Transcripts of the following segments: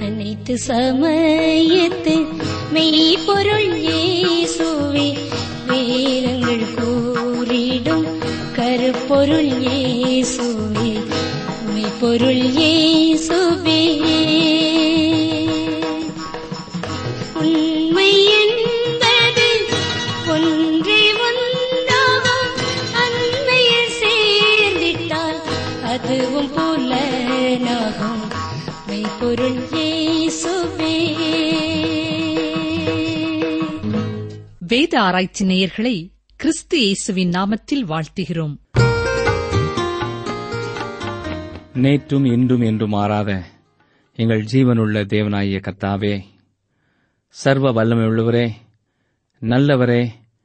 அனைத்து சமயத்து மெய்ப்பொருள் இயேசுவே வேதங்கள் கூறிடும் கருப்பொருள் இயேசுவே மெய்ப்பொருள் இயேசுவே உண்மை என்பது ஒன்றே ஒன்றாகும் அண்மையில் சேர்ந்திட்டால் அதுவும் புலனாகும் மெய்ப்பொருள் இயேசுவே வேத ஆராய்ச்சி நேயர்களை கிறிஸ்து இயேசுவின் நாமத்தில் வாழ்த்துகிறோம் நேற்றும் இன்றும் என்றும் மாறாத எங்கள் ஜீவனுள்ள தேவனாகிய கர்த்தாவே சர்வ வல்லமை உள்ளவரே நல்லவரே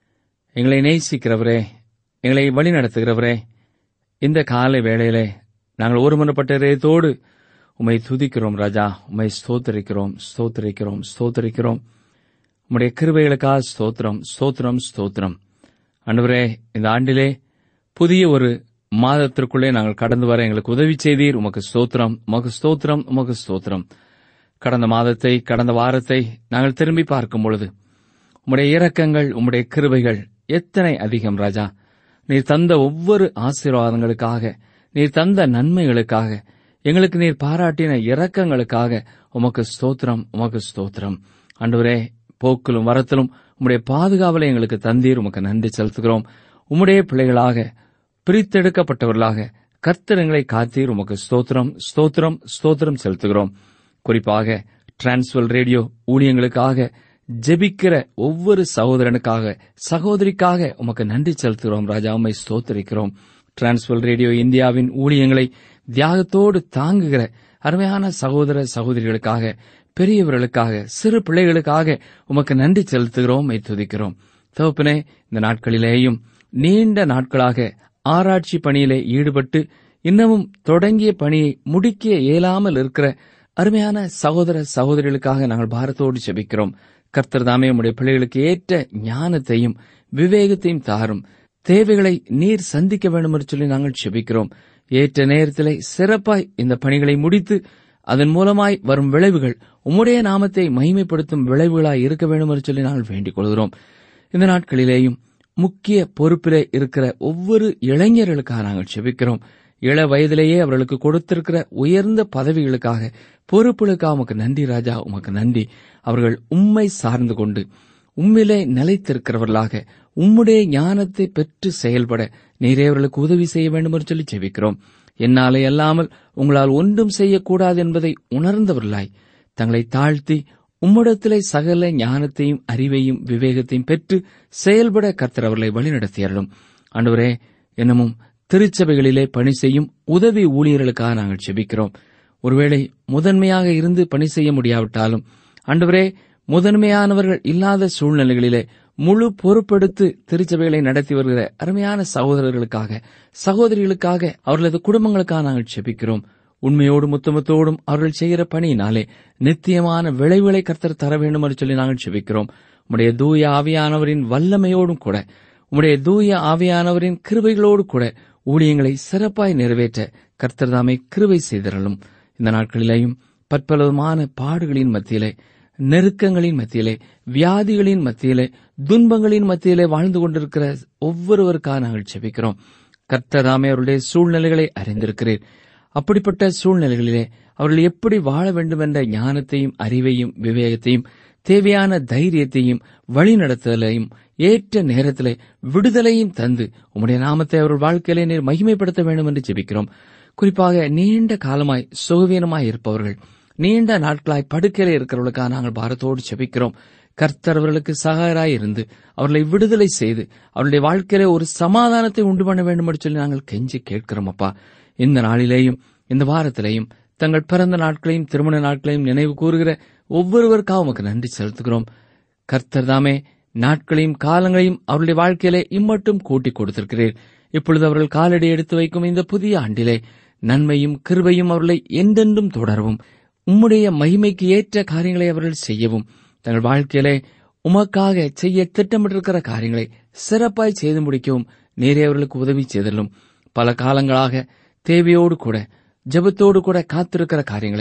எங்களை நேசிக்கிறவரே எங்களை வழிநடத்துகிறவரே இந்த காலை வேளையிலே நாங்கள் ஒருமனப்பட்டதோடு உம்மை துதிக்கிறோம் ராஜா உம்மை ஸ்தோத்தரிக்கிறோம் ஸ்தோத்தரிக்கிறோம் ஸ்தோத்தரிக்கிறோம் உம்முடைய கிருபைகளுக்காக ஸ்தோத்திரம் ஸ்தோத்திரம் ஸ்தோத்திரம் ஆண்டவரே இந்த ஆண்டிலே புதிய ஒரு மாதத்திற்குள்ளே நாங்கள் கடந்து வர எங்களுக்கு உதவி செய்தீர் உமக்கு ஸ்தோத்திரம் உமக்கு ஸ்தோத்திரம் உமக்கு ஸ்தோத்திரம் கடந்த மாதத்தை கடந்த வாரத்தை நாங்கள் திரும்பி பார்க்கும் பொழுது உம்முடைய இரக்கங்கள் உம்முடைய கிருபைகள் எத்தனை அதிகம் ராஜா நீர் தந்த ஒவ்வொரு ஆசீர்வாதங்களுக்காக நீர் தந்த நன்மைகளுக்காக எங்களுக்கு நீர் பாராட்டின இரக்கங்களுக்காக உமக்கு ஸ்தோத்திரம் உமக்கு ஸ்தோத்திரம் ஆண்டவரே போக்கிலும் வரத்திலும் உம்முடைய பாதுகாவலை எங்களுக்கு தந்தீர் உமக்கு நன்றி செலுத்துகிறோம் உம்முடைய பிள்ளைகளாக பிரித்தெடுக்கப்பட்டவர்களாக கர்த்தரங்களை காத்தீர் உமக்கு ஸ்தோத்திரம் ஸ்தோத்திரம் ஸ்தோத்திரம் செலுத்துகிறோம் குறிப்பாக டிரான்ஸ்வல் ரேடியோ ஊழியங்களுக்காக ஜெபிக்கிற ஒவ்வொரு சகோதரனுக்காக சகோதரிக்காக உமக்கு நன்றி செலுத்துகிறோம் ராஜா உம்மை ஸ்தோத்தரிக்கிறோம் டிரான்ஸ்வல் ரேடியோ இந்தியாவின் ஊழியங்களை தியாகத்தோடு தாங்குகிற அருமையான சகோதர சகோதரிகளுக்காக பெரியவர்களுக்காக சிறு பிள்ளைகளுக்காக உமக்கு நன்றி செலுத்துகிறோம் உம்மை துதிக்கிறோம் தகப்பனே இந்த நாட்களிலேயும் நீண்ட நாட்களாக ஆராய்ச்சி பணியிலே ஈடுபட்டு இன்னமும் தொடங்கிய பணியை முடிக்க இயலாமல் இருக்கிற அருமையான சகோதர சகோதரிகளுக்காக நாங்கள் பாரத்தோடு செபிக்கிறோம் கர்த்தர் தாமே உம்முடைய பிள்ளைகளுக்கு ஏற்ற ஞானத்தையும் விவேகத்தையும் தாரும் தேவைகளை நீர் சந்திக்க வேண்டும் என்று சொல்லி நாங்கள் செபிக்கிறோம் ஏற்ற நேரத்திலே சிறப்பாய் இந்த பணிகளை முடித்து அதன் மூலமாய் வரும் விளைவுகள் உம்முடைய நாமத்தை மகிமைப்படுத்தும் விளைவுகளாய் இருக்க வேண்டும் என்று சொல்லி நாங்கள் வேண்டிக் கொள்கிறோம் இந்த நாட்களிலேயும் முக்கிய பொறுப்பிலே இருக்கிற ஒவ்வொரு இளைஞர்களுக்காக நாங்கள் செபிக்கிறோம் இள வயதிலேயே அவர்களுக்கு கொடுத்திருக்கிற உயர்ந்த பதவிகளுக்காக பொறுப்புகளுக்காக உமக்கு நன்றி ராஜா உமக்கு நன்றி அவர்கள் உம்மை சார்ந்து கொண்டு உம்மிலே நிலைத்திருக்கிறவர்களாக உம்முடைய ஞானத்தை பெற்று செயல்பட நீரே அவர்களுக்கு உதவி செய்ய வேண்டும் என்று சொல்லி செபிக்கிறோம் என்னாலே அல்லாமல் உங்களால் ஒன்றும் செய்யக்கூடாது என்பதை உணர்ந்தவர்களாய் தங்களை தாழ்த்தி உம்மிடத்திலே சகல ஞானத்தையும் அறிவையும் விவேகத்தையும் பெற்று செயல்பட கர்த்தர் அவர்களை வழிநடத்தியறலும் ஆண்டவரே என்னமும் திருச்சபைகளிலே பணி செய்யும் உதவி ஊழியர்களுக்காக நாங்கள் செபிக்கிறோம் ஒருவேளை முதன்மையாக இருந்து பணி செய்ய முடியாவிட்டாலும் ஆண்டவரே முதன்மையானவர்கள் இல்லாத சூழ்நிலைகளிலே முழு பொறுப்பெடுத்து திருச்சபைகளை நடத்தி வருகிற அருமையான சகோதரர்களுக்காக சகோதரிகளுக்காக அவர்களது குடும்பங்களுக்காக நாங்கள் செபிக்கிறோம் உண்மையோடும் முத்தமத்தோடும் அவர்கள் செய்கிற பணியினாலே நித்தியமான விளைவுகளை கர்த்தர் தர வேண்டும் என்று சொல்லி நாங்கள் செபிக்கிறோம் உம்முடைய தூய ஆவியானவரின் வல்லமையோடும் கூட உம்முடைய தூய ஆவியானவரின் கிருபைகளோடு கூட ஊழியங்களை சிறப்பாய் நிறைவேற்ற கர்த்தர் தாமே கிருபை செய்திரலும் இந்த நாட்களிலேயும் பற்பலவிதமான பாடுகளின் மத்தியிலே நெருக்கங்களின் மத்தியிலே வியாதிகளின் மத்தியிலே துன்பங்களின் மத்தியிலே வாழ்ந்து கொண்டிருக்கிற ஒவ்வொருவருக்காக நாங்கள் செபிக்கிறோம் கர்த்தராமே அவருடைய சூழ்நிலைகளை அறிந்திருக்கிறீர் அப்படிப்பட்ட சூழ்நிலைகளிலே அவர்கள் எப்படி வாழ வேண்டும் என்ற ஞானத்தையும் அறிவையும் விவேகத்தையும் தேவையான தைரியத்தையும் வழிநடத்தலையும் ஏற்ற நேரத்திலே விடுதலையும் தந்து உம்முடைய நாமத்தை அவர்கள் வாழ்க்கையிலே நீர் மகிமைப்படுத்த வேண்டும் என்று ஜெபிக்கிறோம் குறிப்பாக நீண்ட காலமாய் சுகவீனமாய் இருப்பவர்கள் நீண்ட நாட்களாய் படுக்கையிலே இருக்கிறவர்களுக்காக நாங்கள் பாரத்தோடு செபிக்கிறோம் கர்த்தர் அவர்களுக்கு சகாயராய் இருந்து அவர்களை விடுதலை செய்து அவருடைய வாழ்க்கையிலே ஒரு சமாதானத்தை உண்டு பண்ண வேண்டும் என்று சொல்லி நாங்கள் கெஞ்சி கேட்கிறோம் அப்பா இந்த நாளிலேயும் இந்த வாரத்திலேயும் தங்கள் பிறந்த நாட்களையும் திருமண நாட்களையும் நினைவு கூறுகிற ஒவ்வொருவருக்காக உமக்கு நன்றி செலுத்துகிறோம் கர்த்தர் தாமே நாட்களையும் காலங்களையும் அவருடைய வாழ்க்கையிலே இம்மட்டும் கூட்டிக் கொடுத்திருக்கிறீர் இப்பொழுது அவர்கள் காலடி எடுத்து வைக்கும் இந்த புதிய ஆண்டிலே நன்மையும் கிருபையும் அவர்களை என்றென்றும் தொடரவும் உம்முடைய மகிமைக்கு ஏற்ற காரியங்களை அவர்கள் செய்யவும் தங்கள் வாழ்க்கையிலே உமக்காக செய்ய திட்டமிட்டிருக்கிற காரியங்களை சிறப்பாய் செய்து முடிக்கவும் நேரே அவர்களுக்கு உதவி செய்தலும் பல காலங்களாக தேவையோடு கூட ஜெபத்தோடு கூட காத்திருக்கிற காரியங்களை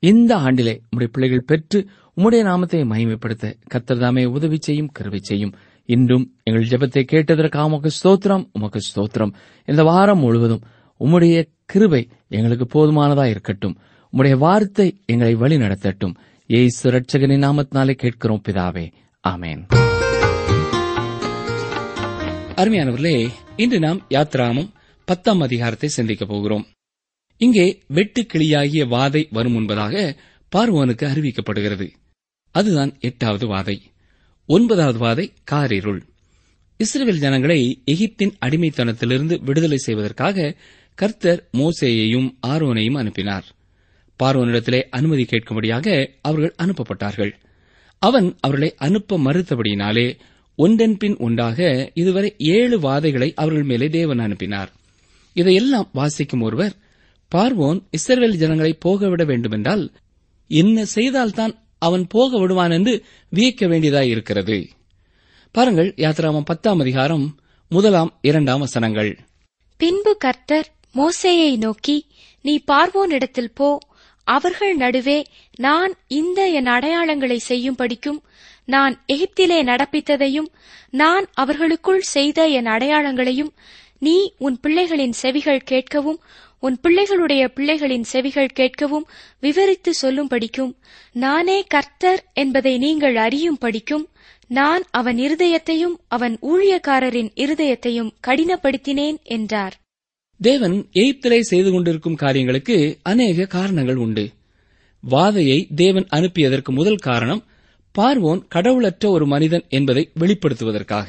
இந்த ஆண்டிலே உம்முடைய பிள்ளைகள் பெற்று உம்முடைய நாமத்தை மகிமைப்படுத்த கர்த்தர் தாமே உதவி செய்யும் கருவை செய்யும் இன்றும் எங்கள் ஜெபத்தை கேட்டதற்காக உமக்கு ஸ்தோத்திரம் உமக்கு ஸ்தோத்திரம் இந்த வாரம் முழுவதும் உம்முடைய கிருபை எங்களுக்கு போதுமானதா இருக்கட்டும் உம்முடைய வார்த்தை எங்களை வழி நடத்தட்டும் ஏசு ரட்சகனின் நாமத்தினாலே கேட்கிறோம் பிதாவே ஆமேன் அருமையானவர்களே இன்று நாம் யாத்ராமம் பத்தாம் அதிகாரத்தை சிந்திக்கப் போகிறோம் இங்கே வெட்டுக்கிளியாகிய வாதை வரும் முன்பதாக பார்வோனுக்கு அறிவிக்கப்படுகிறது அதுதான் எட்டாவது வாதை ஒன்பதாவது வாதை காரிருள் இஸ்ரேல் ஜனங்களை எகிப்தின் அடிமைத்தனத்திலிருந்து விடுதலை செய்வதற்காக கர்த்தர் மோசேயையும் ஆரோனையும் அனுப்பினார் பார்வோனிடத்திலே அனுமதி கேட்கும்படியாக அவர்கள் அனுப்பப்பட்டார்கள் அவன் அவர்களை அனுப்ப மறுத்தபடியினாலே ஒன்றன் பின் ஒன்றாக இதுவரை ஏழு வாதைகளை அவர்கள் மேலே தேவன் அனுப்பினார் இதையெல்லாம் வாசிக்கும் ஒருவர் பார்வோன் இஸ்ரவேல் ஜனங்களை போகவிட வேண்டுமென்றால் என்ன செய்தால்தான் அவன் போக விடுவான் என்று வியக்க வேண்டியதாய் இருக்கிறது பாருங்கள் யாத்ராமம் பத்தாம் அதிகாரம் முதலாம் இரண்டாம் வசனங்கள் பின்பு கர்த்தர் மோசேயை நோக்கி நீ பார்வோனிடத்தில் போ அவர்கள் நடுவே நான் இந்த என் அடையாளங்களை செய்யும்படிக்கும் நான் எகிப்திலே நடப்பித்ததையும் நான் அவர்களுக்குள் செய்த என் அடையாளங்களையும் நீ உன் பிள்ளைகளின் செவிகள் கேட்கவும் உன் பிள்ளைகளுடைய பிள்ளைகளின் செவிகள் கேட்கவும் விவரித்து சொல்லும்படிக்கும் நானே கர்த்தர் என்பதை நீங்கள் அறியும் படிக்கும் நான் அவன் இருதயத்தையும் அவன் ஊழியக்காரரின் இருதயத்தையும் கடினப்படுத்தினேன் என்றார் தேவன் எகிப்திலே செய்து கொண்டிருக்கும் காரியங்களுக்கு அநேக காரணங்கள் உண்டு வாதையை தேவன் அனுப்பியதற்கு முதல் காரணம் பார்வோன் கடவுளற்ற ஒரு மனிதன் என்பதை வெளிப்படுத்துவதற்காக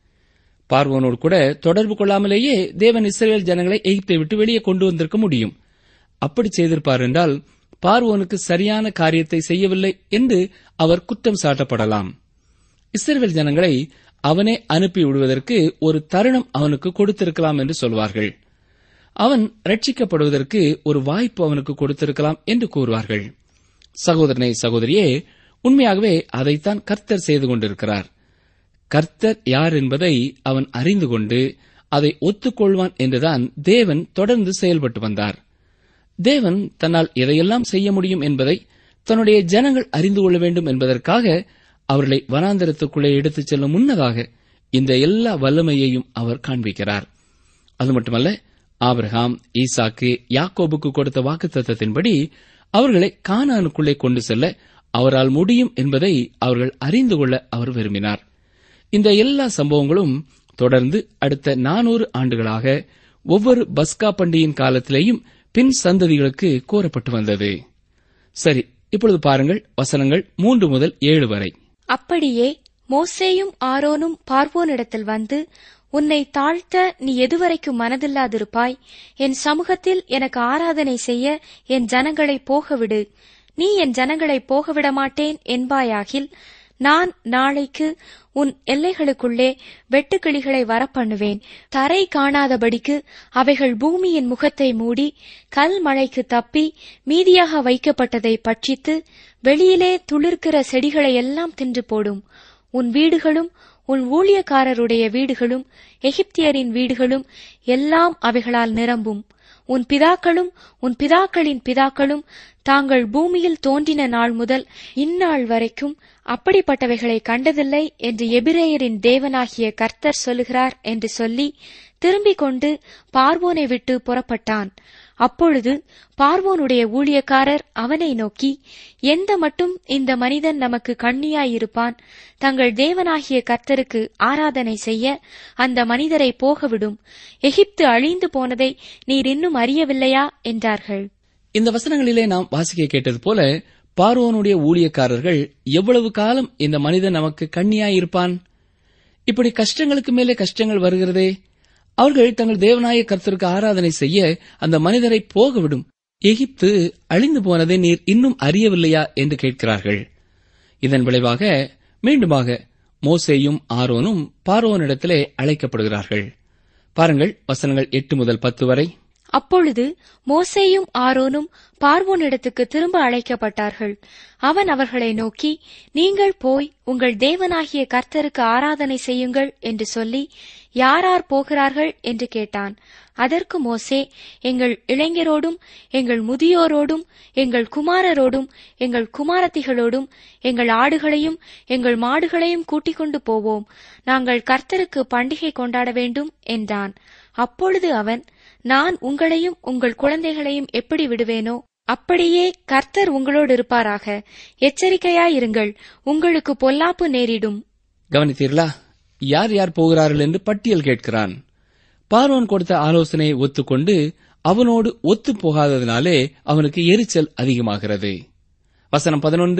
பார்வோனோடு கூட தொடர்பு கொள்ளாமலேயே தேவன் இஸ்ரேல் ஜனங்களை எகிப்தை விட்டு வெளியே கொண்டு வந்திருக்க முடியும் அப்படி செய்திருப்பார் என்றால் பார்வோனுக்கு சரியான காரியத்தை செய்யவில்லை என்று அவர் குற்றம் சாட்டப்படலாம் இஸ்ரேல் ஜனங்களை அவனே அனுப்பி விடுவதற்கு ஒரு தருணம் அவனுக்கு கொடுத்திருக்கலாம் என்று சொல்வார்கள் அவன் ரட்சிக்கப்படுவதற்கு ஒரு வாய்ப்பு அவனுக்கு கொடுத்திருக்கலாம் என்று கூறுவார்கள் சகோதரனை சகோதரியே உண்மையாகவே அதைத்தான் கர்த்தர் செய்து கொண்டிருக்கிறார் கர்த்தர் யார் என்பதை அவன் அறிந்து கொண்டு அதை ஒத்துக்கொள்வான் என்றுதான் தேவன் தொடர்ந்து செயல்பட்டு வந்தார் தேவன் தன்னால் எதையெல்லாம் செய்ய முடியும் என்பதை தன்னுடைய ஜனங்கள் அறிந்து கொள்ள வேண்டும் என்பதற்காக அவர்களை வனாந்தரத்துக்குள்ளே எடுத்துச் செல்லும் முன்னதாக இந்த எல்லா வல்லமையையும் அவர் காண்பிக்கிறார் அது மட்டுமல்ல ஆபிரகாம் ஈசாக்கு யாக்கோபுக்கு கொடுத்த வாக்குத்தத்தத்தின்படி அவர்களை கானானுக்குள்ளே கொண்டு செல்ல அவரால் முடியும் என்பதை அவர்கள் அறிந்து கொள்ள அவர் விரும்பினார் இந்த எல்லா சம்பவங்களும் தொடர்ந்து அடுத்த நானூறு ஆண்டுகளாக ஒவ்வொரு பஸ்கா பண்டிகையின் காலத்திலேயும் பின் சந்ததிகளுக்கு கூறப்பட்டு வந்தது சரி இப்பொழுது பாருங்கள் வசனங்கள் மூன்று முதல் ஏழு வரை அப்படியே மோசேயும் ஆரோனும் பார்வோனிடத்தில் வந்து உன்னை தாழ்த்த நீ எதுவரைக்கும் மனதில்லாதிருப்பாய் என் சமூகத்தில் எனக்கு ஆராதனை செய்ய என் ஜனங்களை போகவிடு நீ என் ஜனங்களை போகவிட மாட்டேன் என்பாயாகில் நான் நாளைக்கு உன் எல்லைகளுக்குள்ளே வெட்டுக்கிளிகளை வரப்பண்ணுவேன் தரை காணாதபடிக்கு அவைகள் பூமியின் முகத்தை மூடி கல் மழைக்கு தப்பி மீதியாக வைக்கப்பட்டதை பட்சித்து வெளியிலே துளிர்க்கிற செடிகளை எல்லாம் தின்று போடும் உன் வீடுகளும் உன் ஊழியக்காரருடைய வீடுகளும் எகிப்தியரின் வீடுகளும் எல்லாம் அவைகளால் நிரம்பும் உன் பிதாக்களும் உன் பிதாக்களின் பிதாக்களும் தாங்கள் பூமியில் தோன்றின நாள் முதல் இந்நாள் வரைக்கும் அப்படிப்பட்டவைகளை கண்டதில்லை என்று எபிரேயரின் தேவனாகிய கர்த்தர் சொல்லுகிறார் என்று சொல்லி திரும்பிக் கொண்டு பார்வோனை விட்டு புறப்பட்டான் அப்பொழுது பார்வோனுடைய ஊழியக்காரர் அவனை நோக்கி எந்த மட்டும் இந்த மனிதன் நமக்கு கண்ணியாயிருப்பான் தங்கள் தேவனாகிய கர்த்தருக்கு ஆராதனை செய்ய அந்த மனிதரை போகவிடும் எகிப்து அழிந்து போனதை நீர் இன்னும் அறியவில்லையா என்றார்கள் இந்த வசனங்களிலே நாம் வாசிக்க கேட்டது போல பார்வோனுடைய ஊழியக்காரர்கள் எவ்வளவு காலம் இந்த மனிதன் நமக்கு கண்ணியாயிருப்பான் இப்படி கஷ்டங்களுக்கு மேலே கஷ்டங்கள் வருகிறதே அவர்கள் தங்கள் தேவநாய கர்த்தருக்கு ஆராதனை செய்ய அந்த மனிதரை போகவிடும் எகிப்து அழிந்து போனதை நீர் இன்னும் அறியவில்லையா என்று கேட்கிறார்கள் இதன் விளைவாக மீண்டுமாக மோசேயும் ஆரோனும் பார்வோனிடத்திலே அழைக்கப்படுகிறார்கள் பாருங்கள் வசனங்கள் எட்டு முதல் பத்து வரை அப்பொழுது மோசேயும் ஆரோனும் பார்வோனிடத்துக்கு திரும்ப அழைக்கப்பட்டார்கள் அவன் அவர்களை நோக்கி நீங்கள் போய் உங்கள் தேவனாகிய கர்த்தருக்கு ஆராதனை செய்யுங்கள் என்று சொல்லி யாரார் போகிறார்கள் என்று கேட்டான் அதற்கு மோசே எங்கள் இளைஞரோடும் எங்கள் முதியோரோடும் எங்கள் குமாரரோடும் எங்கள் குமாரத்திகளோடும் எங்கள் ஆடுகளையும் எங்கள் மாடுகளையும் கூட்டிக் கொண்டு போவோம் நாங்கள் கர்த்தருக்கு பண்டிகை கொண்டாட வேண்டும் என்றான் அப்பொழுது அவன் நான் உங்களையும் உங்கள் குழந்தைகளையும் எப்படி விடுவேனோ அப்படியே கர்த்தர் உங்களோடு இருப்பாராக எச்சரிக்கையாயிருங்கள் உங்களுக்கு பொல்லாப்பு நேரிடும் கவனித்தீர்களா யார் யார் போகிறார்கள் என்று பட்டியல் கேட்கிறான் பார்வோன் கொடுத்த ஆலோசனையை ஒத்துக்கொண்டு அவனோடு ஒத்து போகாததினாலே அவனுக்கு எரிச்சல் அதிகமாகிறது வசனம் பதினொன்று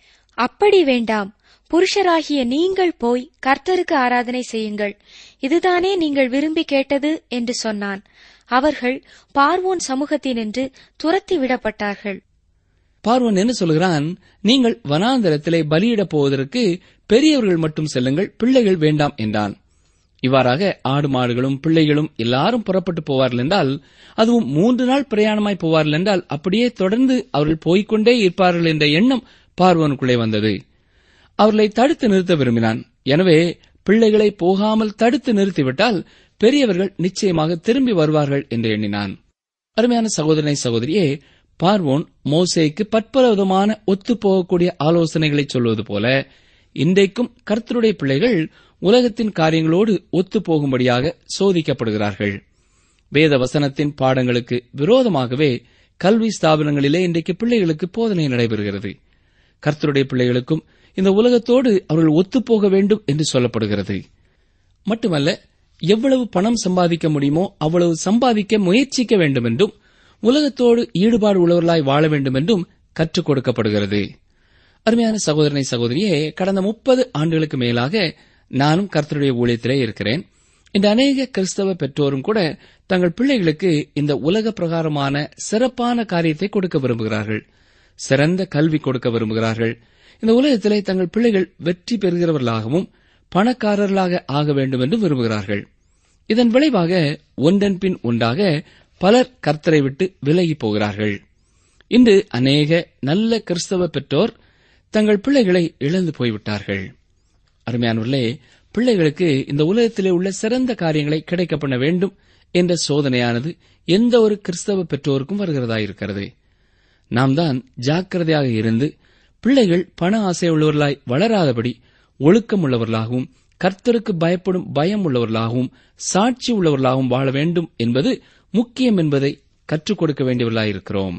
அப்படி வேண்டாம் புருஷராகிய நீங்கள் போய் கர்த்தருக்கு ஆராதனை செய்யுங்கள் இதுதானே நீங்கள் விரும்பி கேட்டது என்று சொன்னான் அவர்கள் பார்வோன் சமூகத்தினின்று துரத்தி விடப்பட்டார்கள் பார்வோன் என்ன சொல்கிறான் நீங்கள் வனாந்தரத்திலே பலியிடப் போவதற்கு பெரியவர்கள் மட்டும் செல்லுங்கள் பிள்ளைகள் வேண்டாம் என்றான் இவ்வாறாக ஆடு மாடுகளும் பிள்ளைகளும் எல்லாரும் புறப்பட்டு போவார்கள் என்றால் அதுவும் மூன்று நாள் பிரயாணமாய் போவார்கள் என்றால் அப்படியே தொடர்ந்து அவர்கள் போய்க்கொண்டே இருப்பார்கள் என்ற எண்ணம் பார்வோனுக்குள்ளே வந்தது அவர்களை தடுத்து நிறுத்த விரும்பினான் எனவே பிள்ளைகளை போகாமல் தடுத்து நிறுத்திவிட்டால் பெரியவர்கள் நிச்சயமாக திரும்பி வருவார்கள் என்று எண்ணினான் அருமையான சகோதரனை சகோதரியே பார்வோன் மோசேக்கு பற்பல விதமான ஒத்துப்போகக்கூடிய ஆலோசனைகளை சொல்வது போல இன்றைக்கும் கர்த்தருடைய பிள்ளைகள் உலகத்தின் காரியங்களோடு ஒத்துப்போகும்படியாக சோதிக்கப்படுகிறார்கள் வேத வசனத்தின் பாடங்களுக்கு விரோதமாகவே கல்வி ஸ்தாபனங்களிலே இன்றைக்கு பிள்ளைகளுக்கு போதனை நடைபெறுகிறது கர்த்தருடைய பிள்ளைகளுக்கும் இந்த உலகத்தோடு அவர்கள் ஒத்துப்போக வேண்டும் என்று சொல்லப்படுகிறது மட்டுமல்ல எவ்வளவு பணம் சம்பாதிக்க முடியுமோ அவ்வளவு சம்பாதிக்க முயற்சிக்க வேண்டும் என்றும் உலகத்தோடு ஈடுபாடு உள்ளவர்களாய் வாழ வேண்டும் என்றும் கற்றுக் கொடுக்கப்படுகிறது அருமையான சகோதரனை சகோதரியே கடந்த முப்பது ஆண்டுகளுக்கு மேலாக நானும் கர்த்தருடைய ஊழியத்திலே இருக்கிறேன் இந்த அநேக கிறிஸ்தவ பெற்றோரும் கூட தங்கள் பிள்ளைகளுக்கு இந்த உலக பிரகாரமான சிறப்பான காரியத்தை கொடுக்க விரும்புகிறார்கள் சிறந்த கல்வி கொடுக்க விரும்புகிறார்கள் இந்த உலகத்திலே தங்கள் பிள்ளைகள் வெற்றி பெறுகிறவர்களாகவும் பணக்காரர்களாக ஆக வேண்டும் என்று விரும்புகிறார்கள் இதன் விளைவாக ஒன்றன் பின் ஒன்றாக பலர் கர்த்தரை விட்டு விலகி போகிறார்கள் இன்று அநேக நல்ல கிறிஸ்தவ பெற்றோர் தங்கள் பிள்ளைகளை இழந்து போய்விட்டார்கள் அருமையானவர்களே பிள்ளைகளுக்கு இந்த உலகத்திலே உள்ள சிறந்த காரியங்களை கிடைக்க பண்ண வேண்டும் என்ற சோதனையானது எந்த ஒரு கிறிஸ்தவ பெற்றோருக்கும் வருகிறதாயிருக்கிறது நாம் தான் ஜாக்கிரதையாக இருந்து பிள்ளைகள் பண ஆசை உள்ளவர்களாய் வளராதபடி ஒழுக்கம் உள்ளவர்களாகவும் கர்த்தருக்கு பயப்படும் பயம் உள்ளவர்களாகவும் சாட்சி உள்ளவர்களாகவும் வாழ வேண்டும் என்பது முக்கியம் என்பதை கற்றுக் கொடுக்க வேண்டியவர்களாயிருக்கிறோம்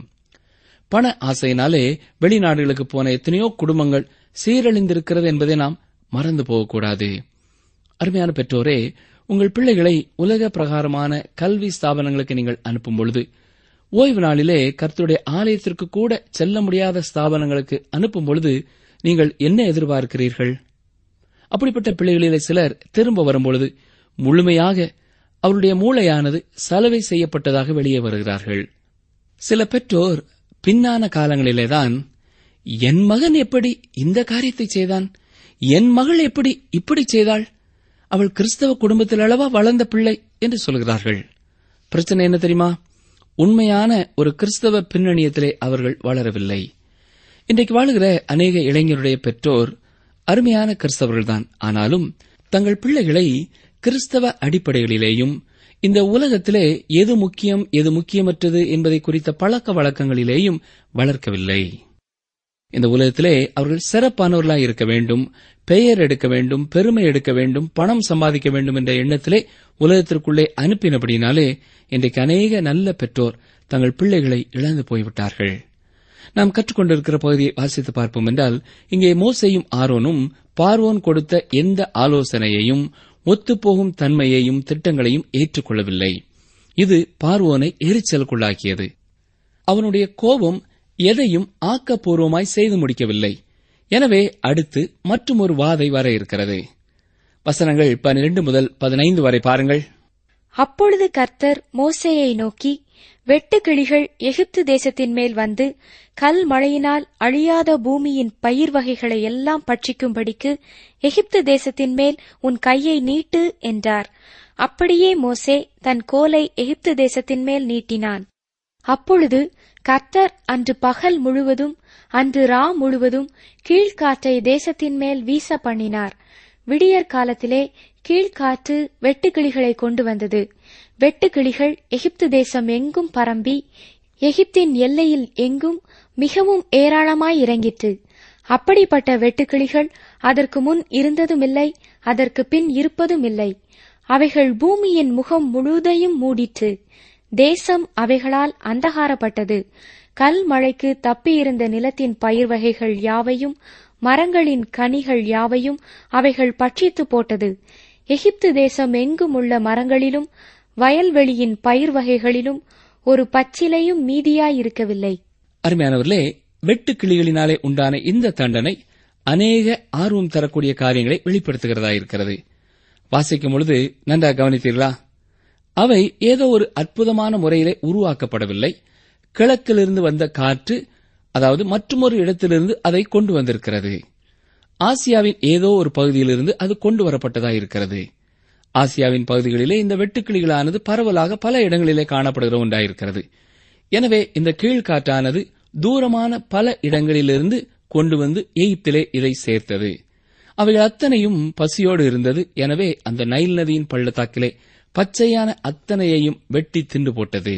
பண ஆசையினாலே வெளிநாடுகளுக்கு போன எத்தனையோ குடும்பங்கள் சீரழிந்திருக்கிறது என்பதை நாம் மறந்து போகக்கூடாது அருமையான பெற்றோரே உங்கள் பிள்ளைகளை உலக பிரகாரமான கல்வி ஸ்தாபனங்களுக்கு நீங்கள் அனுப்பும் பொழுது ஓய்வு நாளிலே கர்த்தருடைய ஆலயத்திற்கு கூட செல்ல முடியாத ஸ்தாபனங்களுக்கு அனுப்பும் பொழுது நீங்கள் என்ன எதிர்பார்க்கிறீர்கள் அப்படிப்பட்ட பிள்ளைகளிலே சிலர் திரும்ப வரும்பொழுது முழுமையாக அவருடைய மூளையானது சலவை செய்யப்பட்டதாக வெளியே வருகிறார்கள் சில பெற்றோர் பின்னான காலங்களிலேதான் என் மகன் எப்படி இந்த காரியத்தை செய்தான் என் மகள் எப்படி இப்படி செய்தாள் அவள் கிறிஸ்தவ குடும்பத்தில் அளவா வளர்ந்த பிள்ளை என்று சொல்கிறார்கள் பிரச்சனை என்ன தெரியுமா உண்மையான ஒரு கிறிஸ்தவ பின்னணியத்திலே அவர்கள் வளரவில்லை இன்றைக்கு வாழுகிற அநேக இளைஞருடைய பெற்றோர் அருமையான கிறிஸ்தவர்கள்தான் ஆனாலும் தங்கள் பிள்ளைகளை கிறிஸ்தவ அடிப்படைகளிலேயும் இந்த உலகத்திலே எது முக்கியம் எது முக்கியமற்றது என்பதை குறித்த பழக்க வழக்கங்களிலேயும் வளர்க்கவில்லை இந்த உலகத்திலே அவர்கள் சிறப்பானவர்களாய் இருக்க வேண்டும் பெயர் எடுக்க வேண்டும் பெருமை எடுக்க வேண்டும் பணம் சம்பாதிக்க வேண்டும் என்ற எண்ணத்திலே உலகத்திற்குள்ளே அனுப்பினபடினாலே இன்றைக்கு அநேக நல்ல பெற்றோர் தங்கள் பிள்ளைகளை இழந்து போய்விட்டார்கள் நாம் கற்றுக்கொண்டிருக்கிற பகுதியை வாசித்து பார்ப்போம் என்றால் இங்கே மோசையும் ஆரோனும் பார்வோன் கொடுத்த எந்த ஆலோசனையையும் ஒத்துப்போகும் தன்மையையும் திட்டங்களையும் ஏற்றுக்கொள்ளவில்லை இது பார்வோனை எரிச்சலுக்குள்ளாக்கியது அவனுடைய கோபம் எதையும் ஆக்கப்பூர்வமாய் செய்து முடிக்கவில்லை எனவே அடுத்து மற்றும் ஒரு வாதை வர இருக்கிறது வசனங்கள் பனிரெண்டு முதல் பதினைந்து வரை பாருங்கள் அப்பொழுது கர்த்தர் மோசேயை நோக்கி வெட்டுக்கிளிகள் எகிப்து தேசத்தின் மேல் வந்து கல் மழையினால் அழியாத பூமியின் பயிர் வகைகளை எல்லாம் பட்சிக்கும்படிக்கு எகிப்து தேசத்தின் மேல் உன் கையை நீட்டு என்றார் அப்படியே மோசே தன் கோலை எகிப்து தேசத்தின் மேல் நீட்டினான் அப்பொழுது கர்த்தர் அன்று பகல் முழுவதும் அன்று ரா முழுவதும் கீழ்காற்றை தேசத்தின் மேல் வீச பண்ணினார் விடியற் காலத்திலே கீழ்காற்று வெட்டுக்கிளிகளை கொண்டு வந்தது வெட்டுக்கிளிகள் எகிப்து தேசம் எங்கும் பரம்பி எகிப்தின் எல்லையில் எங்கும் மிகவும் ஏராளமாய் இறங்கிற்று அப்படிப்பட்ட வெட்டுக்கிளிகள் அதற்கு முன் இருந்ததுமில்லை அதற்கு பின் இருப்பதுமில்லை அவைகள் பூமியின் முகம் முழுதையும் மூடிற்று தேசம் அவைகளால் அந்தகாரப்பட்டது கல் மழைக்கு தப்பியிருந்த நிலத்தின் பயிர் வகைகள் யாவையும் மரங்களின் கனிகள் யாவையும் அவைகள் பட்சித்து போட்டது எகிப்து தேசம் எங்கும் உள்ள மரங்களிலும் வயல்வெளியின் பயிர் வகைகளிலும் ஒரு பச்சிலையும் மீதியாயிருக்கவில்லை அருமையானவர்களே வெட்டுக்கிளிகளினாலே உண்டான இந்த தண்டனை அநேக ஆர்வம் தரக்கூடிய காரியங்களை வெளிப்படுத்துகிறதா இருக்கிறது வாசிக்கும் பொழுது நன்றாக கவனித்தீர்களா அவை ஏதோ ஒரு அற்புதமான முறையிலே உருவாக்கப்படவில்லை கிழக்கிலிருந்து வந்த காற்று அதாவது மற்றொரு இடத்திலிருந்து அதை கொண்டு வந்திருக்கிறது ஆசியாவின் ஏதோ ஒரு பகுதியிலிருந்து அது கொண்டு வரப்பட்டதா இருக்கிறது ஆசியாவின் பகுதிகளிலே இந்த வெட்டுக்கிளிகளானது பரவலாக பல இடங்களிலே காணப்படுகிற ஒன்றாயிருக்கிறது எனவே இந்த கீழ்காற்றானது தூரமான பல இடங்களிலிருந்து கொண்டு வந்து எகிப்திலே இதை சேர்த்தது அவைகள் அத்தனையும் பசியோடு இருந்தது எனவே அந்த நைல் நதியின் பள்ளத்தாக்கிலே பச்சையான அத்தனையையும் வெட்டி தின்று போட்டது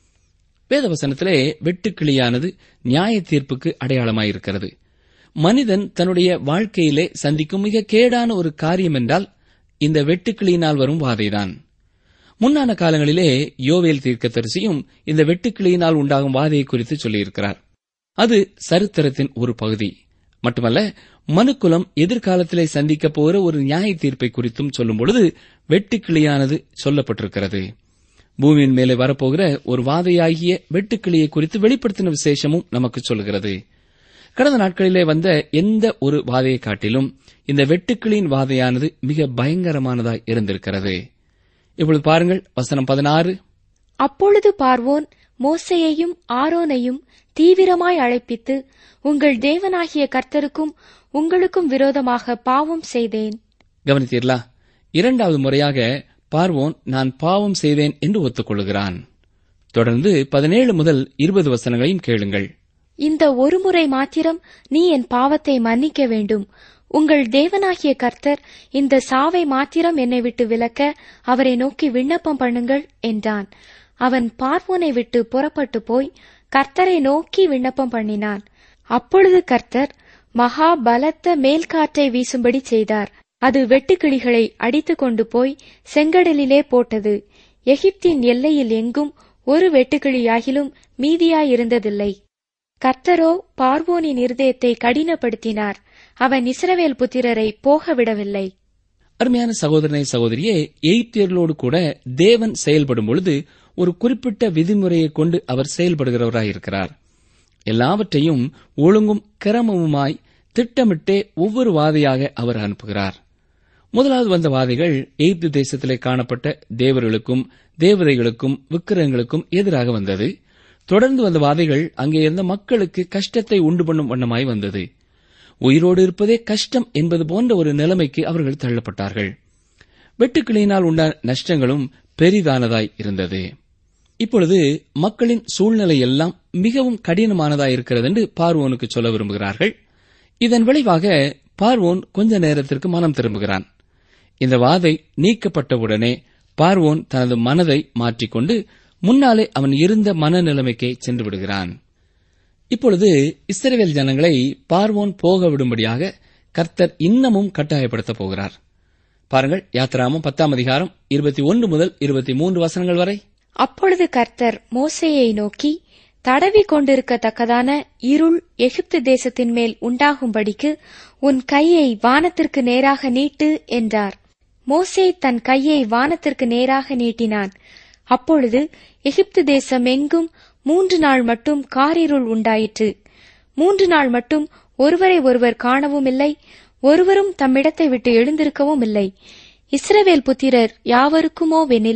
வேதவசனத்திலே வெட்டுக்கிளியானது நியாய தீர்ப்புக்கு அடையாளமாயிருக்கிறது மனிதன் தன்னுடைய வாழ்க்கையிலே சந்திக்கும் மிக கேடான ஒரு காரியம் என்றால் இந்த வெட்டுக்கிளியினால் வரும் வாதைதான் முன்னான காலங்களிலே யோவேல் தீர்க்கதரிசியும் இந்த வெட்டுக்கிளியினால் உண்டாகும் வாதையை குறித்து சொல்லியிருக்கிறார் அது சரித்திரத்தின் ஒரு பகுதி மட்டுமல்ல மனுக்குலம் எதிர்காலத்திலே சந்திக்கப் போகிற ஒரு நியாய தீர்ப்பை குறித்தும் சொல்லும் பொழுது வெட்டுக்கிளியானது சொல்லப்பட்டிருக்கிறது பூமியின் மேலே வரப்போகிற ஒரு வாதையாகிய வெட்டுக்கிளியை குறித்து வெளிப்படுத்தின விசேஷமும் நமக்கு சொல்கிறது கடந்த நாட்களிலே வந்த எந்த ஒரு வாதையை காட்டிலும் இந்த வெட்டுக்கிளியின் வாதையானது மிக பயங்கரமானதாய் இருந்திருக்கிறது இப்பொழுது பாருங்கள் வசனம் பதினாறு அப்பொழுது பார்வோன் மோசேயையும் ஆரோனையும் தீவிரமாய் அழைப்பித்து உங்கள் தேவனாகிய கர்த்தருக்கும் உங்களுக்கும் விரோதமாக பாவம் செய்தேன் கவனித்தீர்களா இரண்டாவது முறையாக பார்வோன் நான் பாவம் செய்தேன் என்று ஒத்துக்கொள்கிறான் தொடர்ந்து பதினேழு முதல் இருபது வசனங்களையும் கேளுங்கள் இந்த ஒரு முறை மாத்திரம் நீ என் பாவத்தை மன்னிக்க வேண்டும் உங்கள் தேவனாகிய கர்த்தர் இந்த சாவை மாத்திரம் என்னை விட்டு விலக்க அவரை நோக்கி விண்ணப்பம் பண்ணுங்கள் என்றான் அவன் பார்வோனை விட்டு புறப்பட்டு போய் கர்த்தரை நோக்கி விண்ணப்பம் பண்ணினான் அப்பொழுது கர்த்தர் மகா பலத்த மேல்காற்றை வீசும்படி செய்தார் அது வெட்டுக்கிளிகளை அடித்துக் கொண்டு போய் செங்கடலிலே போட்டது எகிப்தின் எல்லையில் எங்கும் ஒரு வெட்டுக்கிளியாகிலும் மீதியாயிருந்ததில்லை கர்த்தரோ பார்வோனின் இருதயத்தை கடினப்படுத்தினார் அவன் இஸ்ரவேல் புத்திரரை போக விடவில்லை அருமையான சகோதரனை சகோதரியே எய்த்தியர்களோடு கூட தேவன் செயல்படும் பொழுது ஒரு குறிப்பிட்ட விதிமுறையை கொண்டு அவர் செயல்படுகிறவராயிருக்கிறார் எல்லாவற்றையும் ஒழுங்கும் கிரமமுமாய் திட்டமிட்டே ஒவ்வொரு வாதையாக அவர் அனுப்புகிறார் முதலாவது வந்த வாதைகள் எய்ப்து தேசத்திலே காணப்பட்ட தேவர்களுக்கும் தேவதைகளுக்கும் விக்கிரகங்களுக்கும் எதிராக வந்தது தொடர்ந்து வந்த வாதைகள் அங்கே இருந்த மக்களுக்கு கஷ்டத்தை உண்டு பண்ணும் வண்ணமாய் வந்தது உயிரோடு இருப்பதே கஷ்டம் என்பது போன்ற ஒரு நிலைமைக்கு அவர்கள் தள்ளப்பட்டார்கள் வெட்டுக்கிளியினால் உண்டான நஷ்டங்களும் பெரிதானதாய் இருந்தது இப்பொழுது மக்களின் சூழ்நிலை எல்லாம் மிகவும் கடினமானதாய் இருக்கிறது என்று பார்வோனுக்கு சொல்ல விரும்புகிறார்கள் இதன் விளைவாக பார்வோன் கொஞ்ச நேரத்திற்கு மனம் திரும்புகிறான் இந்த வாதை நீக்கப்பட்டவுடனே பார்வோன் தனது மனதை மாற்றிக்கொண்டு முன்னாலே அவன் இருந்த மனநிலைமைக்கே சென்று விடுகிறான் இப்பொழுது இஸ்ரவேல் ஜனங்களை பார்வோன் போக விடும்படியாக கர்த்தர் இன்னமும் கட்டாயப்படுத்தப் போகிறார் பாருங்கள் யாத்ராமம் பத்தாம் அதிகாரம் இருபத்தி ஒன்று முதல் இருபத்தி மூன்று வசனங்கள் வரை அப்பொழுது கர்த்தர் மோசேயை நோக்கி தடவி கொண்டிருக்கத்தக்கதான இருள் எகிப்து தேசத்தின் மேல் உண்டாகும்படிக்கு உன் கையை வானத்திற்கு நேராக நீட்டு என்றார் மோசே தன் கையை வானத்திற்கு நேராக நீட்டினான் அப்பொழுது எகிப்து தேசம் எங்கும் மூன்று நாள் மட்டும் காரிருள் உண்டாயிற்று மூன்று நாள் மட்டும் ஒருவரை ஒருவர் காணவும் இல்லை ஒருவரும் தம்மிடத்தை விட்டு எழுந்திருக்கவும் இல்லை இஸ்ரவேல் புத்திரர் யாவருக்குமோவெனில்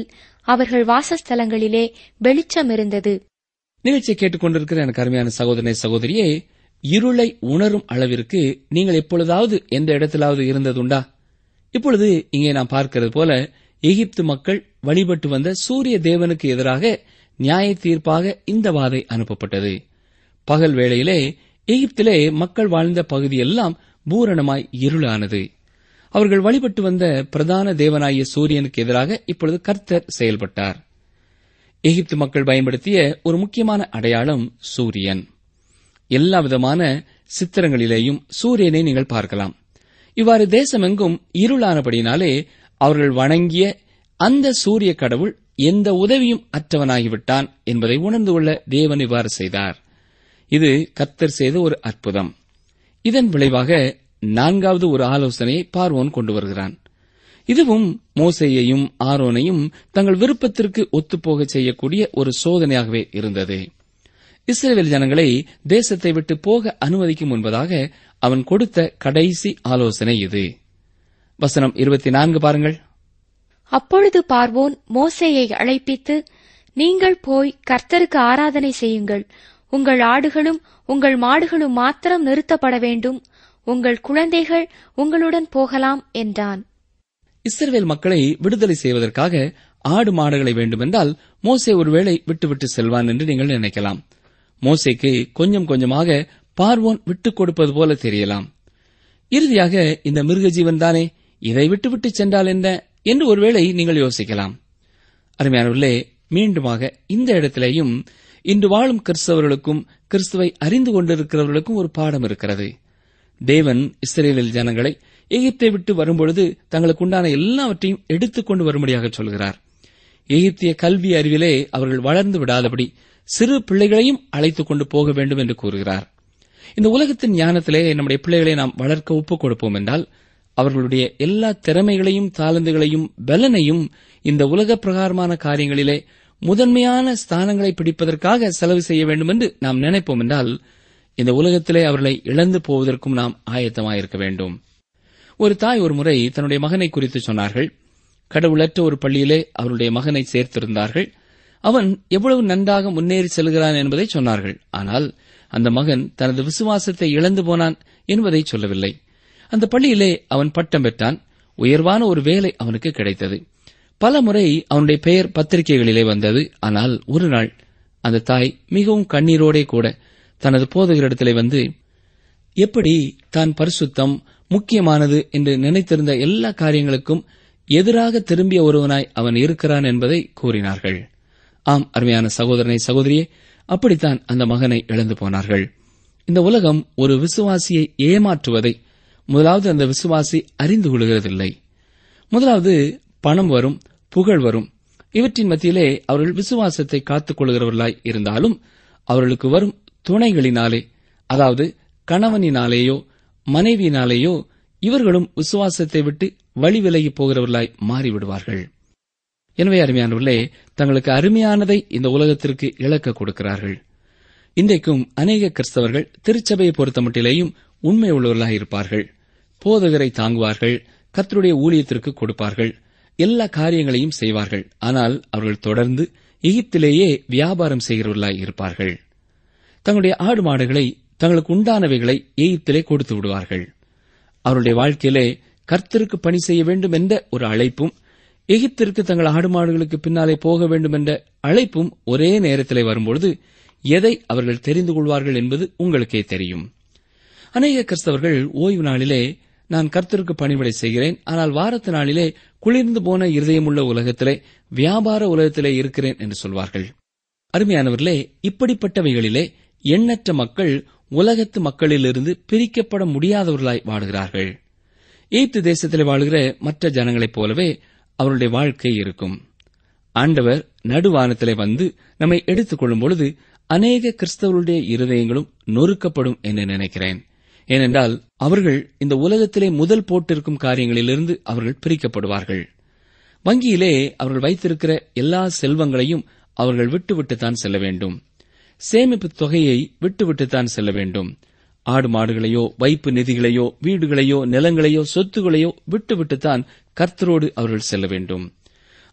அவர்கள் வாசஸ்தலங்களிலே வெளிச்சம் இருந்தது நிகழ்ச்சியை கேட்டுக்கொண்டிருக்கிற எனக்கு அருமையான சகோதரனை சகோதரியே இருளை உணரும் அளவிற்கு நீங்கள் எப்பொழுதாவது எந்த இடத்திலாவது இருந்ததுண்டா இப்பொழுது இங்கே நாம் பார்க்கிறது போல எகிப்து மக்கள் வழிபட்டு வந்த சூரிய தேவனுக்கு எதிராக நியாய தீர்ப்பாக இந்த வாதை அனுப்பப்பட்டது பகல் வேளையிலே எகிப்திலே மக்கள் வாழ்ந்த பகுதியெல்லாம் பூரணமாய் இருளானது அவர்கள் வழிபட்டு வந்த பிரதான தேவனாகிய சூரியனுக்கு எதிராக இப்பொழுது கர்த்தர் செயல்பட்டார் எகிப்து மக்கள் பயன்படுத்திய ஒரு முக்கியமான அடையாளம் சூரியன் எல்லா விதமான சித்திரங்களிலேயும் சூரியனை நீங்கள் பார்க்கலாம் இவ்வாறு தேசமெங்கும் இருளானபடினாலே அவர்கள் வணங்கிய அந்த சூரிய கடவுள் எந்த உதவியும் அற்றவனாகிவிட்டான் என்பதை உணர்ந்து கொள்ள தேவன் இவ்வாறு செய்தார் இது கர்த்தர் செய்த ஒரு அற்புதம் இதன் விளைவாக நான்காவது ஒரு ஆலோசனையை பார்வோன் கொண்டு வருகிறான் இதுவும் மோசேயையும் ஆரோனையும் தங்கள் விருப்பத்திற்கு ஒத்துப்போக செய்யக்கூடிய ஒரு சோதனையாகவே இருந்தது இஸ்ரேல் ஜனங்களை தேசத்தை விட்டு போக அனுமதிக்கும் முன்பதாக அவன் கொடுத்த கடைசி ஆலோசனை இது வசனம் இருபத்தி நான்கு பாருங்கள் அப்பொழுது பார்வோன் மோசேயை அழைப்பித்து நீங்கள் போய் கர்த்தருக்கு ஆராதனை செய்யுங்கள் உங்கள் ஆடுகளும் உங்கள் மாடுகளும் மாத்திரம் நிறுத்தப்பட வேண்டும் உங்கள் குழந்தைகள் உங்களுடன் போகலாம் என்றான் இஸ்ரவேல் மக்களை விடுதலை செய்வதற்காக ஆடு மாடுகளை வேண்டுமென்றால் மோசே ஒருவேளை விட்டுவிட்டு செல்வான் என்று நீங்கள் நினைக்கலாம் மோசேக்கு கொஞ்சம் கொஞ்சமாக பார்வோன் விட்டுக் கொடுப்பது போல தெரியலாம் இறுதியாக இந்த மிருக ஜீவன் தானே இதை விட்டுவிட்டு சென்றால் என்ன என்று ஒருவேளை நீங்கள் யோசிக்கலாம் அருமையானவர்களே மீண்டுமாக இந்த இடத்திலேயும் இன்று வாழும் கிறிஸ்தவர்களுக்கும் கிறிஸ்துவை அறிந்து கொண்டிருக்கிறவர்களுக்கும் ஒரு பாடம் இருக்கிறது தேவன் இஸ்ரேலில் ஜனங்களை எகிப்தை விட்டு வரும்பொழுது தங்களுக்கு உண்டான எல்லாவற்றையும் எடுத்துக்கொண்டு வரும்படியாக சொல்கிறார் எகிப்திய கல்வி அறிவிலே அவர்கள் வளர்ந்து விடாதபடி சிறு பிள்ளைகளையும் அழைத்துக் கொண்டு போக வேண்டும் என்று கூறுகிறார் இந்த உலகத்தின் ஞானத்திலே நம்முடைய பிள்ளைகளை நாம் வளர்க்க ஒப்புக் கொடுப்போம் என்றால் அவர்களுடைய எல்லா திறமைகளையும் தாளந்துகளையும் பலனையும் இந்த உலக பிரகாரமான காரியங்களிலே முதன்மையான ஸ்தானங்களை பிடிப்பதற்காக செலவு செய்ய வேண்டும் என்று நாம் நினைப்போம் என்றால் இந்த உலகத்திலே அவர்களை இழந்து போவதற்கும் நாம் ஆயத்தமாயிருக்க வேண்டும் ஒரு தாய் ஒரு முறை தன்னுடைய மகனை குறித்து சொன்னார்கள் கடவுளற்ற ஒரு பள்ளியிலே அவருடைய மகனை சேர்த்திருந்தார்கள் அவன் எவ்வளவு நன்றாக முன்னேறி செல்கிறான் என்பதை சொன்னார்கள் ஆனால் அந்த மகன் தனது விசுவாசத்தை இழந்து போனான் என்பதை சொல்லவில்லை அந்த பள்ளியிலே அவன் பட்டம் பெற்றான் உயர்வான ஒரு வேலை அவனுக்கு கிடைத்தது பல முறை அவனுடைய பெயர் பத்திரிகைகளிலே வந்தது ஆனால் ஒரு நாள் அந்த தாய் மிகவும் கண்ணீரோடே கூட தனது போதகரிடத்திலே வந்து எப்படி தான் பரிசுத்தம் முக்கியமானது என்று நினைத்திருந்த எல்லா காரியங்களுக்கும் எதிராக திரும்பிய ஒருவனாய் அவன் இருக்கிறான் என்பதை கூறினார்கள் ஆம் அருமையான சகோதரனை சகோதரியே அப்படித்தான் அந்த மகனை இழந்து போனார்கள் இந்த உலகம் ஒரு விசுவாசியை ஏமாற்றுவதை முதலாவது அந்த விசுவாசி அறிந்து கொள்கிறதில்லை முதலாவது பணம் வரும் புகழ் வரும் இவற்றின் மத்தியிலே அவர்கள் விசுவாசத்தை காத்துக் கொள்கிறவர்களாய் இருந்தாலும் அவர்களுக்கு வரும் துணைகளினாலே அதாவது கணவனினாலேயோ மனைவியினாலேயோ இவர்களும் விசுவாசத்தை விட்டு வழி விலகி போகிறவர்களாய் மாறிவிடுவார்கள் எனவே அருமையானவர்களே தங்களுக்கு அருமையானதை இந்த உலகத்திற்கு இழக்க கொடுக்கிறார்கள் இன்றைக்கும் அநேக கிறிஸ்தவர்கள் திருச்சபையை பொறுத்தமட்டிலேயும் உண்மை உள்ளவர்களாக இருப்பார்கள் போதகரை தாங்குவார்கள் கர்த்தருடைய ஊழியத்திற்கு கொடுப்பார்கள் எல்லா காரியங்களையும் செய்வார்கள் ஆனால் அவர்கள் தொடர்ந்து எகிப்திலேயே வியாபாரம் செய்கிறவர்களாய் இருப்பார்கள் தங்களுடைய ஆடு மாடுகளை தங்களுக்கு உண்டானவைகளை எகிப்திலே கொடுத்து விடுவார்கள் அவருடைய வாழ்க்கையிலே கர்த்தருக்கு பணி செய்ய வேண்டும் என்ற ஒரு அழைப்பும் எகிப்திற்கு தங்கள் ஆடு மாடுகளுக்கு பின்னாலே போக வேண்டும் என்ற அழைப்பும் ஒரே நேரத்திலே வரும்பொழுது எதை அவர்கள் தெரிந்து கொள்வார்கள் என்பது உங்களுக்கே தெரியும் அநேக கிறிஸ்தவர்கள் ஓய்வு நாளிலே நான் கர்த்தருக்கு பணிவிடை செய்கிறேன் ஆனால் வாரத்து நாளிலே குளிர்ந்து போன இருதயமுள்ள உலகத்திலே வியாபார உலகத்திலே இருக்கிறேன் என்று சொல்வார்கள் அருமையானவர்களே இப்படிப்பட்டவைகளிலே எண்ணற்ற மக்கள் உலகத்து மக்களிலிருந்து பிரிக்கப்பட முடியாதவர்களாய் வாடுகிறார்கள் எய்த்து தேசத்திலே வாழுகிற மற்ற ஜனங்களைப் போலவே அவருடைய வாழ்க்கை இருக்கும் ஆண்டவர் நடுவானத்திலே வந்து நம்மை எடுத்துக் கொள்ளும் பொழுது அநேக கிறிஸ்தவருடைய இருதயங்களும் நொறுக்கப்படும் என்று நினைக்கிறேன் ஏனென்றால் அவர்கள் இந்த உலகத்திலே முதல் போட்டிருக்கும் காரியங்களிலிருந்து அவர்கள் பிரிக்கப்படுவார்கள் வங்கியிலே அவர்கள் வைத்திருக்கிற எல்லா செல்வங்களையும் அவர்கள் விட்டுவிட்டுத்தான் செல்ல வேண்டும் சேமிப்பு தொகையை விட்டுவிட்டுத்தான் செல்ல வேண்டும் ஆடு மாடுகளையோ வைப்பு நிதிகளையோ வீடுகளையோ நிலங்களையோ சொத்துகளையோ விட்டுவிட்டுத்தான் கர்த்தரோடு அவர்கள் செல்ல வேண்டும்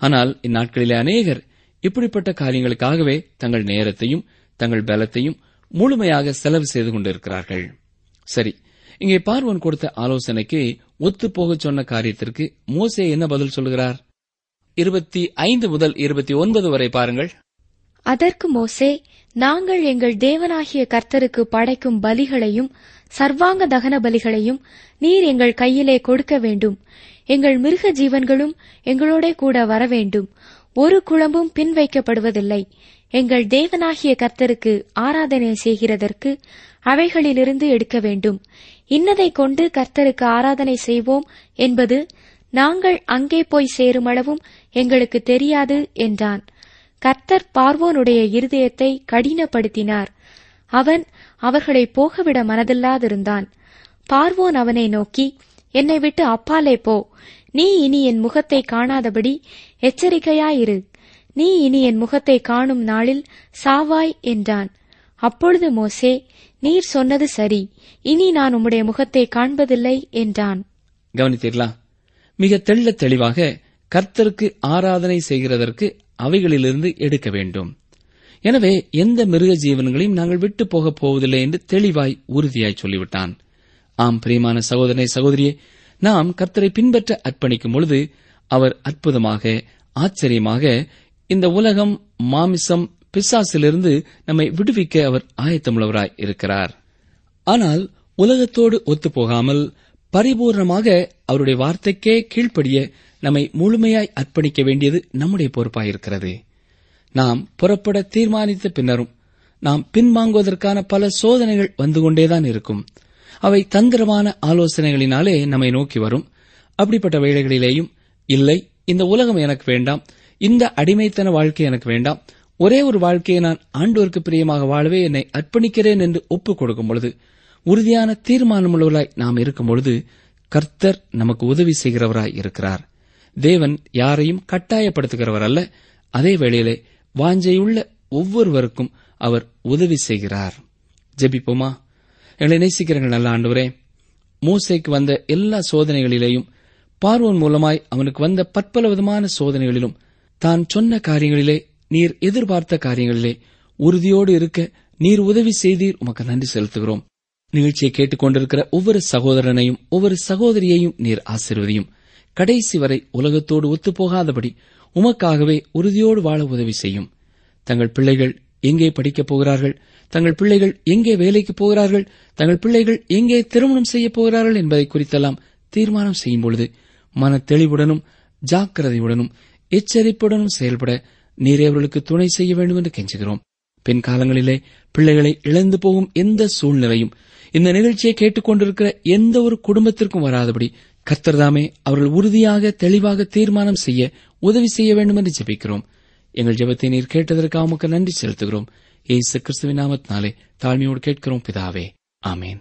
ஆனால் இந்நாட்களிலே அநேகர் இப்படிப்பட்ட காரியங்களுக்காகவே தங்கள் நேரத்தையும் தங்கள் பலத்தையும் முழுமையாக செலவு செய்து கொண்டிருக்கிறார்கள் சரி இங்கே பார்வன் கொடுத்த ஆலோசனைக்கு ஒத்துப்போகச் சொன்ன காரியத்திற்கு மோசே என்ன பதில் சொல்கிறார் இருபத்தி ஐந்து முதல் இருபத்தி ஒன்பது வரை பாருங்கள் அதற்கு மோசே நாங்கள் எங்கள் தேவனாகிய கர்த்தருக்கு படைக்கும் பலிகளையும் சர்வாங்க தகன பலிகளையும் நீர் எங்கள் கையிலே கொடுக்க வேண்டும் எங்கள் மிருக ஜீவன்களும் எங்களோட கூட வர வேண்டும் ஒரு குழம்பும் பின் வைக்கப்படுவதில்லை எங்கள் தேவனாகிய கர்த்தருக்கு ஆராதனை செய்கிறதற்கு அவைகளிலிருந்து எடுக்க வேண்டும் இன்னதை கொண்டு கர்த்தருக்கு ஆராதனை செய்வோம் என்பது நாங்கள் அங்கே போய் சேருமளவும் எங்களுக்கு தெரியாது என்றான் கர்த்தர் பார்வோனுடைய இருதயத்தை கடினப்படுத்தினார் அவன் அவர்களை போகவிட மனதில்லாதிருந்தான் பார்வோன் அவனை நோக்கி என்னை விட்டு அப்பாலே போ நீ இனி என் முகத்தை காணாதபடி எச்சரிக்கையாயிரு நீ இனி என் முகத்தை காணும் நாளில் சாவாய் என்றான் அப்பொழுது மோசே நீர் சொன்னது சரி இனி நான் உம்முடைய முகத்தை காண்பதில்லை என்றான் கவனித்தீர்களா மிக தெள்ள தெளிவாக கர்த்தருக்கு ஆராதனை செய்கிறதற்கு அவைகளிலிருந்து எடுக்க வேண்டும் எனவே எந்த மிருக ஜீவன்களையும் நாங்கள் விட்டு போகப் போவதில்லை என்று தெளிவாய் உறுதியாய் சொல்லிவிட்டான் ஆம் பிரியமான சகோதரனை சகோதரியே நாம் கர்த்தரை பின்பற்ற அர்ப்பணிக்கும் பொழுது அவர் அற்புதமாக ஆச்சரியமாக இந்த உலகம் மாமிசம் பிசாசிலிருந்து நம்மை விடுவிக்க அவர் ஆயத்தமுள்ளவராய் இருக்கிறார் ஆனால் உலகத்தோடு ஒத்துப்போகாமல் பரிபூர்ணமாக அவருடைய வார்த்தைக்கே கீழ்ப்படிய நம்மை முழுமையாய் அர்ப்பணிக்க வேண்டியது நம்முடைய பொறுப்பாயிருக்கிறது நாம் புறப்பட தீர்மானித்த பின்னரும் நாம் பின்வாங்குவதற்கான பல சோதனைகள் வந்து கொண்டேதான் இருக்கும் அவை தந்திரமான ஆலோசனைகளினாலே நம்மை நோக்கி வரும் அப்படிப்பட்ட வேளைகளிலேயும் இல்லை இந்த உலகம் எனக்கு வேண்டாம் இந்த அடிமைத்தன வாழ்க்கை எனக்கு வேண்டாம் ஒரே ஒரு வாழ்க்கையை நான் ஆண்டோருக்கு பிரியமாக வாழவே என்னை அர்ப்பணிக்கிறேன் என்று ஒப்புக் கொடுக்கும் பொழுது உறுதியான தீர்மானமுள்ளவர்களாய் நாம் இருக்கும் பொழுது கர்த்தர் நமக்கு உதவி செய்கிறவராய் இருக்கிறார் தேவன் யாரையும் கட்டாயப்படுத்துகிறவர் அல்ல அதே வேளையிலே வாஞ்சையுள்ள ஒவ்வொருவருக்கும் அவர் உதவி செய்கிறார் ஜெபிப்போமா எங்களை நேசிக்கிறங்கள் நல்ல ஆண்டவரே மூசைக்கு வந்த எல்லா சோதனைகளிலேயும் பார்வோன் மூலமாய் அவனுக்கு வந்த பற்பல விதமான சோதனைகளிலும் தான் சொன்ன காரியங்களிலே நீர் எதிர்பார்த்த காரியங்களிலே உறுதியோடு இருக்க நீர் உதவி செய்தீர் உமக்கு நன்றி செலுத்துகிறோம் நிகழ்ச்சியை கேட்டுக்கொண்டிருக்கிற ஒவ்வொரு சகோதரனையும் ஒவ்வொரு சகோதரியையும் நீர் ஆசிர்வதியும் கடைசி வரை உலகத்தோடு ஒத்துப்போகாதபடி உமக்காகவே உறுதியோடு வாழ உதவி செய்யும் தங்கள் பிள்ளைகள் எங்கே படிக்கப் போகிறார்கள் தங்கள் பிள்ளைகள் எங்கே வேலைக்கு போகிறார்கள் தங்கள் பிள்ளைகள் எங்கே திருமணம் செய்யப் போகிறார்கள் என்பதை குறித்தெல்லாம் தீர்மானம் செய்யும் பொழுது மன தெளிவுடனும் ஜாக்கிரதையுடனும் எச்சரிப்புடனும் செயல்பட நீரே அவர்களுக்கு துணை செய்ய வேண்டும் என்று கெஞ்சுகிறோம் பின் காலங்களிலே பிள்ளைகளை இழந்து போகும் எந்த சூழ்நிலையும் இந்த நிகழ்ச்சியை கேட்டுக்கொண்டிருக்கிற எந்த ஒரு குடும்பத்திற்கும் வராதபடி கர்த்தர்தாமே அவர்கள் உறுதியாக தெளிவாக தீர்மானம் செய்ய உதவி செய்ய வேண்டும் என்று ஜெபிக்கிறோம் எங்கள் ஜெபத்தை நீர் கேட்டதற்காக உமக்கு நன்றி செலுத்துகிறோம் ஏசு கிறிஸ்துவின் நாமத்தினாலே தாழ்மையோடு கேட்கிறோம் பிதாவே ஆமேன்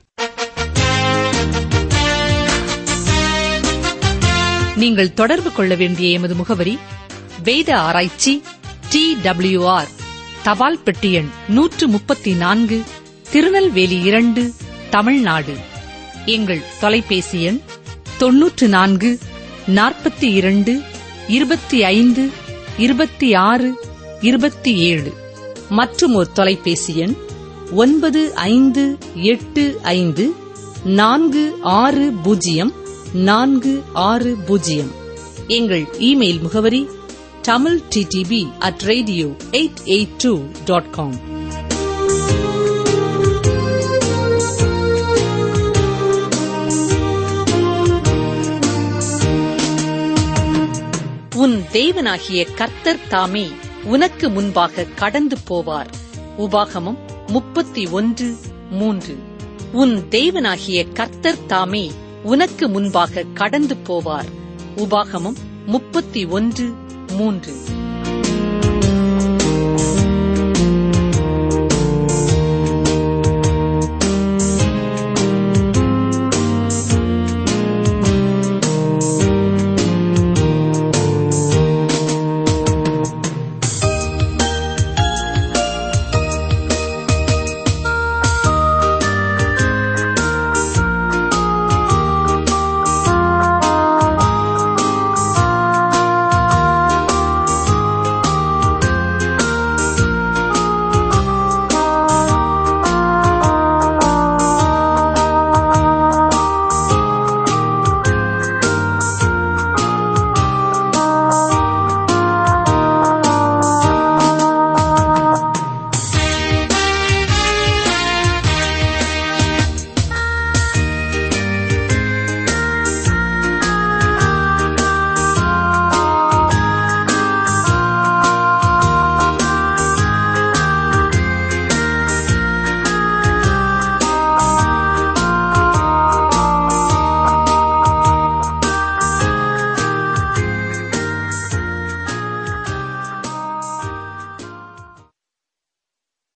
நீங்கள் தொடர்பு கொள்ள வேண்டிய எமது முகவரி வேத ஆராய்ச்சி டி ஆர் தபால் பெட்டி எண் நூற்று முப்பத்தி நான்கு திருநெல்வேலி இரண்டு தமிழ்நாடு எங்கள் தொலைபேசி எண் தொன்னூற்று நான்கு நாற்பத்தி இரண்டு இருபத்தி ஐந்து இருபத்தி ஆறு இருபத்தி ஏழு மற்றும் ஒரு தொலைபேசி எண் ஒன்பது ஐந்து எட்டு ஐந்து நான்கு ஆறு பூஜ்ஜியம் நான்கு ஆறு பூஜ்ஜியம் எங்கள் இமெயில் முகவரி Tamil DTP at radio eight eight two dot com உன் தேவனாகிய கர்த்தர் தாமே உனக்கு முன்பாக கடந்து போவார் உபாகமம் முப்பத்தி ஒன்று மூன்று உன் தேவனாகிய கர்த்தர் தாமே உனக்கு முன்பாக கடந்து போவார் உபாகமம் முப்பத்தி ஒன்று மூன்று